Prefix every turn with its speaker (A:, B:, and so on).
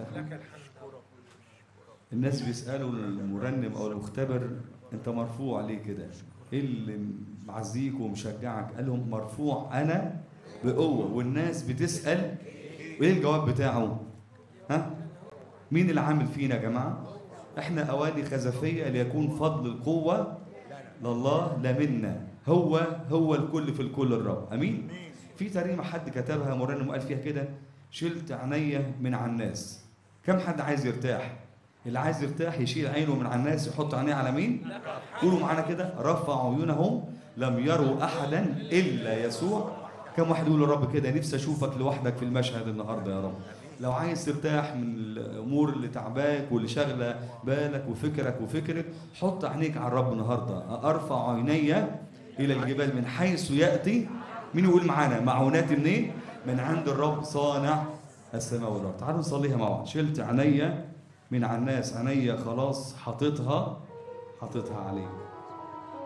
A: ارتاح الناس بيسالوا المرنم او المختبر انت مرفوع ليه كده ايه اللي معزيك ومشجعك قال لهم مرفوع انا بقوه والناس بتسال وايه الجواب بتاعه ها مين اللي عامل فينا يا جماعه احنا اواني خزفيه ليكون فضل القوه لله لا منا هو هو الكل في الكل الرب امين في تريمه حد كتبها مرنم وقال فيها كده شلت عينيا من على الناس كم حد عايز يرتاح اللي عايز يرتاح يشيل عينه من على الناس يحط عينيه على مين قولوا معانا كده رفع عيونهم لم يروا احدا الا يسوع كم واحد يقول للرب كده نفسي اشوفك لوحدك في المشهد النهارده يا رب لو عايز ترتاح من الامور اللي تعباك واللي شاغله بالك وفكرك وفكرك حط عينيك على الرب النهارده ارفع عيني الى الجبال من حيث ياتي مين يقول معانا معوناتي منين من عند الرب صانع السماء والارض تعالوا نصليها مع بعض شلت عينيا من على الناس عينيا خلاص حاططها حاططها عليك